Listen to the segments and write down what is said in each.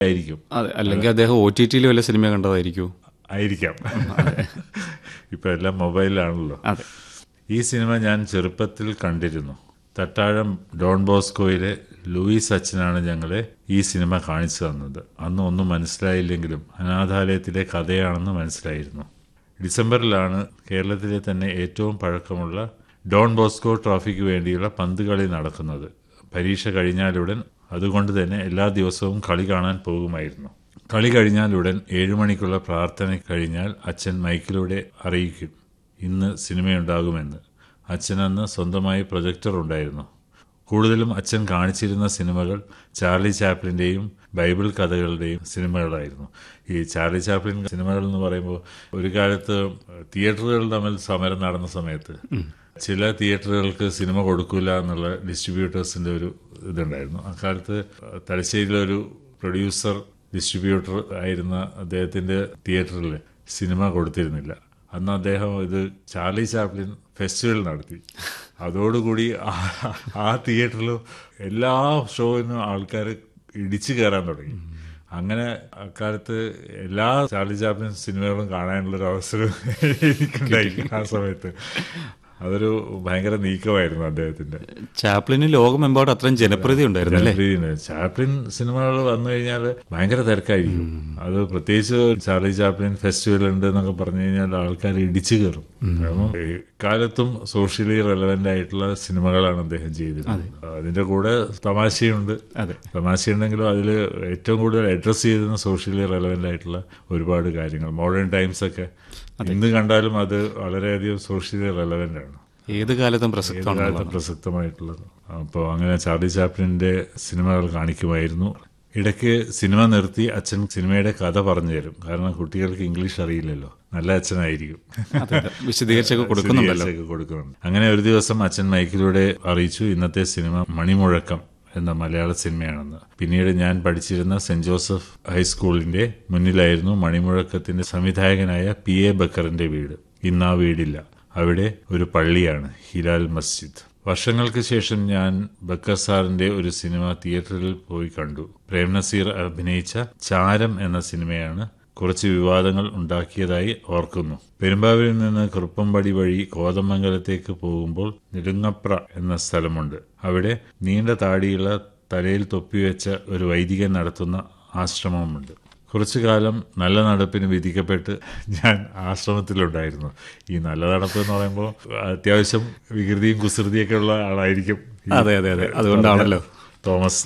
ആയിരിക്കും അതെ അല്ലെങ്കിൽ അദ്ദേഹം ഒ ടി ടിയിൽ വല്ല സിനിമ കണ്ടതായിരിക്കൂ ആയിരിക്കാം ഇപ്പൊ എല്ലാം മൊബൈലിലാണല്ലോ അതെ ഈ സിനിമ ഞാൻ ചെറുപ്പത്തിൽ കണ്ടിരുന്നു തട്ടാഴം ഡോൺ ബോസ്കോയിലെ ലൂയിസ് അച്ഛനാണ് ഞങ്ങളെ ഈ സിനിമ കാണിച്ചു തന്നത് അന്ന് ഒന്നും മനസ്സിലായില്ലെങ്കിലും അനാഥാലയത്തിലെ കഥയാണെന്ന് മനസ്സിലായിരുന്നു ഡിസംബറിലാണ് കേരളത്തിലെ തന്നെ ഏറ്റവും പഴക്കമുള്ള ഡോൺ ബോസ്കോ ട്രോഫിക്ക് വേണ്ടിയുള്ള പന്ത് കളി നടക്കുന്നത് പരീക്ഷ കഴിഞ്ഞാലുടൻ അതുകൊണ്ട് തന്നെ എല്ലാ ദിവസവും കളി കാണാൻ പോകുമായിരുന്നു കളി കഴിഞ്ഞാലുടൻ ഏഴുമണിക്കുള്ള പ്രാർത്ഥന കഴിഞ്ഞാൽ അച്ഛൻ മൈക്കിലൂടെ അറിയിക്കും ഇന്ന് സിനിമയുണ്ടാകുമെന്ന് അച്ഛനന്ന് സ്വന്തമായി പ്രൊജക്ടർ ഉണ്ടായിരുന്നു കൂടുതലും അച്ഛൻ കാണിച്ചിരുന്ന സിനിമകൾ ചാർലി ചാപ്ലിൻ്റെയും ബൈബിൾ കഥകളുടെയും സിനിമകളായിരുന്നു ഈ ചാർലി ചാപ്ലിൻ സിനിമകൾ എന്ന് പറയുമ്പോൾ ഒരു കാലത്ത് തിയേറ്ററുകൾ തമ്മിൽ സമരം നടന്ന സമയത്ത് ചില തിയേറ്ററുകൾക്ക് സിനിമ കൊടുക്കില്ല എന്നുള്ള ഡിസ്ട്രിബ്യൂട്ടേഴ്സിന്റെ ഒരു ഇതുണ്ടായിരുന്നു അക്കാലത്ത് തലശ്ശേരിയിലൊരു പ്രൊഡ്യൂസർ ഡിസ്ട്രിബ്യൂട്ടർ ആയിരുന്ന അദ്ദേഹത്തിന്റെ തിയേറ്ററിൽ സിനിമ കൊടുത്തിരുന്നില്ല അന്ന് അദ്ദേഹം ഇത് ചാർലി ചാപ്ലിൻ ഫെസ്റ്റിവൽ നടത്തി അതോടുകൂടി ആ- ആ തിയേറ്ററിലും എല്ലാ ഷോയിനും ആൾക്കാർ ഇടിച്ചു കയറാൻ തുടങ്ങി അങ്ങനെ അക്കാലത്ത് എല്ലാ ചാർലി ചാപ്ലിൻ സിനിമകളും കാണാനുള്ളൊരു അവസരം എനിക്കുണ്ടായി ആ സമയത്ത് അതൊരു ഭയങ്കര നീക്കമായിരുന്നു അദ്ദേഹത്തിന്റെ ചാപ്ലിന് ലോകമെമ്പാടും അത്രയും ജനപ്രീതി ഉണ്ടായിരുന്നു അല്ലേ ജനപ്രീതിയുണ്ട്. ചാപ്ലിൻ സിനിമകൾ വന്നു കഴിഞ്ഞാൽ ഭയങ്കര തിരക്കായിരിക്കും അത് പ്രത്യേകിച്ച് ചാർലി ചാപ്ലിൻ ഫെസ്റ്റിവൽ ഉണ്ട് എന്നൊക്കെ പറഞ്ഞു കഴിഞ്ഞാൽ ആൾക്കാർ ഇടിച്ചു കയറും കാരണം കാലത്തും സോഷ്യലി റെലവെന്റ് ആയിട്ടുള്ള സിനിമകളാണ് അദ്ദേഹം ചെയ്തിരുന്നത് അതിന്റെ കൂടെ തമാശയുണ്ട് അതെ തമാശയുണ്ടെങ്കിലും അതിൽ ഏറ്റവും കൂടുതൽ അഡ്രസ്സ് ചെയ്തിരുന്ന സോഷ്യലി റെലവെന്റ് ആയിട്ടുള്ള ഒരുപാട് കാര്യങ്ങൾ മോഡേൺ ടൈംസ് ഒക്കെ ഇന്ന് കണ്ടാലും അത് വളരെയധികം സോഷ്യലി റെലവെന്റ് ആണ് ഏത് കാലത്തും പ്രസക്തമാണ് കാലത്ത് പ്രസക്തമായിട്ടുള്ളത് അപ്പോൾ അങ്ങനെ ചാർലി ചാപ്ലിന്റെ സിനിമകൾ കാണിക്കുമായിരുന്നു ഇടയ്ക്ക് സിനിമ നിർത്തി അച്ഛൻ സിനിമയുടെ കഥ പറഞ്ഞു തരും കാരണം കുട്ടികൾക്ക് ഇംഗ്ലീഷ് അറിയില്ലല്ലോ നല്ല അച്ഛനായിരിക്കും അതെ, അതെ. വിശദീകരിച്ചൊക്കെ കൊടുക്കുന്നുണ്ടല്ലോ വിശദീകരിച്ചൊക്കെ കൊടുക്കുന്നുണ്ട് അങ്ങനെ ഒരു ദിവസം അച്ഛൻ മൈക്കിലൂടെ അറിയിച്ചു ഇന്നത്തെ സിനിമ മണിമുഴക്കം എന്ന മലയാള സിനിമയാണെന്ന് പിന്നീട് ഞാൻ പഠിച്ചിരുന്ന സെന്റ് ജോസഫ് ഹൈസ്കൂളിന്റെ മുന്നിലായിരുന്നു മണിമുഴക്കത്തിന്റെ സംവിധായകനായ പി എ ബക്കറിന്റെ വീട് ഇന്ന് ആ വീടില്ല അവിടെ ഒരു പള്ളിയാണ് ഹിലാൽ മസ്ജിദ് വർഷങ്ങൾക്ക് ശേഷം ഞാൻ ബക്കർ സാറിന്റെ ഒരു സിനിമ തിയേറ്ററിൽ പോയി കണ്ടു പ്രേം നസീർ അഭിനയിച്ച ചാരം എന്ന സിനിമയാണ് കുറച്ച് വിവാദങ്ങൾ ഉണ്ടാക്കിയതായി ഓർക്കുന്നു പെരുമ്പാവൂരിൽ നിന്ന് കുറുപ്പമ്പടി വഴി കോതമംഗലത്തേക്ക് പോകുമ്പോൾ നെടുങ്ങപ്ര എന്ന സ്ഥലമുണ്ട് അവിടെ നീണ്ട താടിയുള്ള തലയിൽ തൊപ്പിവെച്ച ഒരു വൈദികൻ നടത്തുന്ന ആശ്രമമുണ്ട് കുറച്ചു കാലം നല്ല നടപ്പിന് വിധിക്കപ്പെട്ട് ഞാൻ ആശ്രമത്തിലുണ്ടായിരുന്നു ഈ നല്ല നടപ്പ് എന്ന് പറയുമ്പോൾ അത്യാവശ്യം വികൃതിയും കുസൃതിയൊക്കെ ഉള്ള ആളായിരിക്കും ഈ അതെ, അതെ, അതെ. അതുകൊണ്ടാണല്ലോ. തോമസ്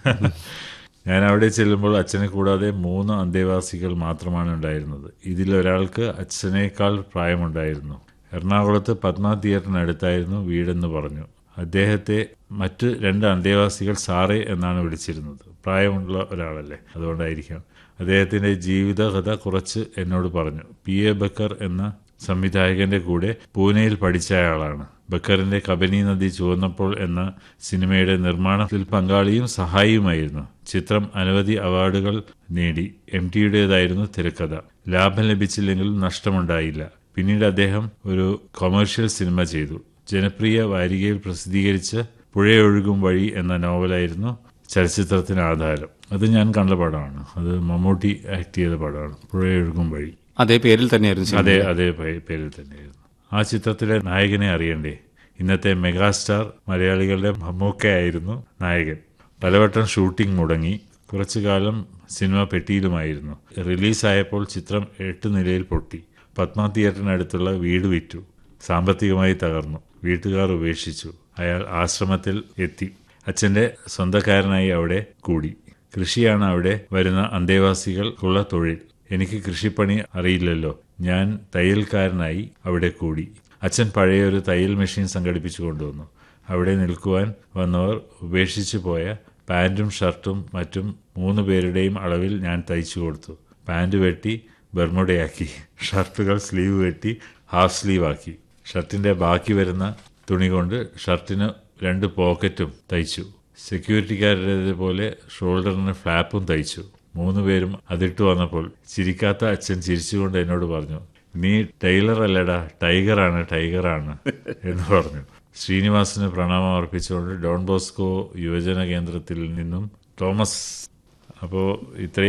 ഞാൻ അവിടെ ചെല്ലുമ്പോൾ അച്ഛനെ കൂടാതെ മൂന്ന് അന്തേവാസികൾ മാത്രമാണ് ഉണ്ടായിരുന്നത് ഇതിലൊരാൾക്ക് അച്ഛനേക്കാൾ പ്രായമുണ്ടായിരുന്നു എറണാകുളത്ത് പത്മ തിയേറ്ററിനടുത്തായിരുന്നു വീടെന്ന് പറഞ്ഞു അദ്ദേഹത്തെ മറ്റ് രണ്ട് അന്തേവാസികൾ സാറേ എന്നാണ് വിളിച്ചിരുന്നത് പ്രായമുള്ള ഒരാളല്ലേ അതുകൊണ്ടായിരിക്കാം അദ്ദേഹത്തിന്റെ ജീവിതകഥ കുറച്ച് എന്നോട് പറഞ്ഞു പി എ ബക്കർ എന്ന സംവിധായകന്റെ കൂടെ പൂനെയിൽ പഠിച്ച അയാളാണ് ബക്കറിന്റെ കബനി നദി ചുവന്നപ്പോൾ എന്ന സിനിമയുടെ നിർമ്മാണത്തിൽ പങ്കാളിയും സഹായിയുമായിരുന്നു ചിത്രം അനവധി അവാർഡുകൾ നേടി എം ടിയുടേതായിരുന്നു തിരക്കഥ ലാഭം ലഭിച്ചില്ലെങ്കിലും നഷ്ടമുണ്ടായില്ല പിന്നീട് അദ്ദേഹം ഒരു കൊമേഴ്ഷ്യൽ സിനിമ ചെയ്തു ജനപ്രിയ വാരികയിൽ പ്രസിദ്ധീകരിച്ച പുഴയൊഴുകും വഴി എന്ന നോവലായിരുന്നു ചലച്ചിത്രത്തിന് ആധാരം അത് ഞാൻ കണ്ട പടമാണ് അത് മമ്മൂട്ടി ആക്ട് ചെയ്ത പടമാണ് പുഴയൊഴുകും വഴി അതേ പേരിൽ തന്നെയായിരുന്നു സിനിമ. അതേ അതേ പേ- പേരിൽ തന്നെയായിരുന്നു ആ ചിത്രത്തിലെ നായകനെ അറിയണ്ടേ ഇന്നത്തെ മെഗാസ്റ്റാർ മലയാളികളുടെ മമ്മൂക്കയായിരുന്നു നായകൻ പലവട്ടം ഷൂട്ടിംഗ് മുടങ്ങി കുറച്ചു കാലം സിനിമ പെട്ടിയിലുമായിരുന്നു റിലീസായപ്പോൾ ചിത്രം എട്ട് നിലയിൽ പൊട്ടി പത്മ തിയേറ്ററിനടുത്തുള്ള വീട് വിറ്റു സാമ്പത്തികമായി തകർന്നു വീട്ടുകാർ ഉപേക്ഷിച്ചു അയാൾ ആശ്രമത്തിൽ എത്തി അച്ഛന്റെ സ്വന്തക്കാരനായി അവിടെ കൂടി കൃഷിയാണ് അവിടെ വരുന്ന അന്തേവാസികൾക്കുള്ള തൊഴിൽ എനിക്ക് കൃഷിപ്പണി അറിയില്ലല്ലോ ഞാൻ തയ്യൽക്കാരനായി അവിടെ കൂടി അച്ഛൻ പഴയ ഒരു തയ്യൽ മെഷീൻ സംഘടിപ്പിച്ചു കൊണ്ടുവന്നു അവിടെ നിൽക്കുവാൻ വന്നവർ ഉപേക്ഷിച്ചു പോയ പാൻറ്റും ഷർട്ടും മറ്റും മൂന്ന് പേരുടെയും അളവിൽ ഞാൻ തയ്ച്ചു കൊടുത്തു പാൻറ് വെട്ടി ബർമുടയാക്കി ഷർട്ടുകൾ സ്ലീവ് വെട്ടി ഹാഫ് സ്ലീവ് ആക്കി ഷർട്ടിന്റെ ബാക്കി വരുന്ന തുണി കൊണ്ട് ഷർട്ടിന് രണ്ട് പോക്കറ്റും തയ്ച്ചു സെക്യൂരിറ്റിക്കാരുടെ പോലെ ഷോൾഡറിന് ഫ്ലാപ്പും തയ്ച്ചു മൂന്ന് പേരും അതിട്ട് വന്നപ്പോൾ ചിരിക്കാത്ത അച്ഛൻ ചിരിച്ചുകൊണ്ട് എന്നോട് പറഞ്ഞു നീ ടൈലർ അല്ലടാ ടൈഗറാണ് ടൈഗറാണ് എന്ന് പറഞ്ഞു ശ്രീനിവാസന് പ്രണാമം അർപ്പിച്ചുകൊണ്ട് ഡോൺ ബോസ്കോ യുവജന കേന്ദ്രത്തിൽ നിന്നും തോമസ് അപ്പോൾ ഇത്രയും